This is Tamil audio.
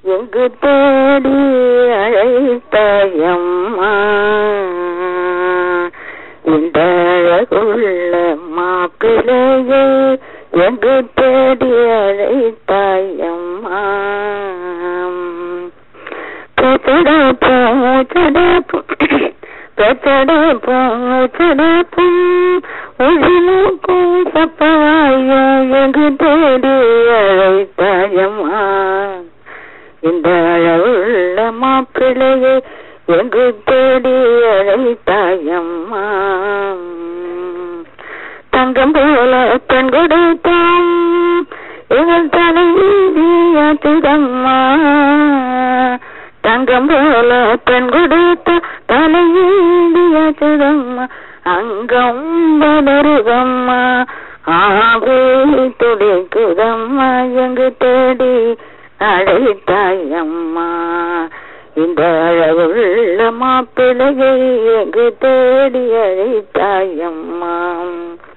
எங்கு தேடி அழைத்தாயம்மா இந்த அழகுள்ள மாப்பிள்ளையை எங்கு தேடி அழைத்தாயம்மா பெத்தடப்பும் ஊச்சடப்பும் பெத்தடப்பும் ஊச்சடப்பும் உதிமுக்கும் சப்பாய எங்கு தேடி அழைத்தாயம்மா இந்த அழகுள்ள மாப்பிள்ளையை எங்கு தேடி அழைத்தாயம்மா தங்கம் போல பெண் கொடுத்தாம் எங்கள் தலையீதியம்மா தங்கம் போல பெண் கொடுத்த தலையீதியம்மா அங்கம் வளருதம்மா ஆவே துடிக்குதம்மா எங்கு தேடி அழைத்தாயம்மா இந்த அழகுள்ள மாப்பிள்ளையை எங்கு தேடி அழைத்தாயம்மா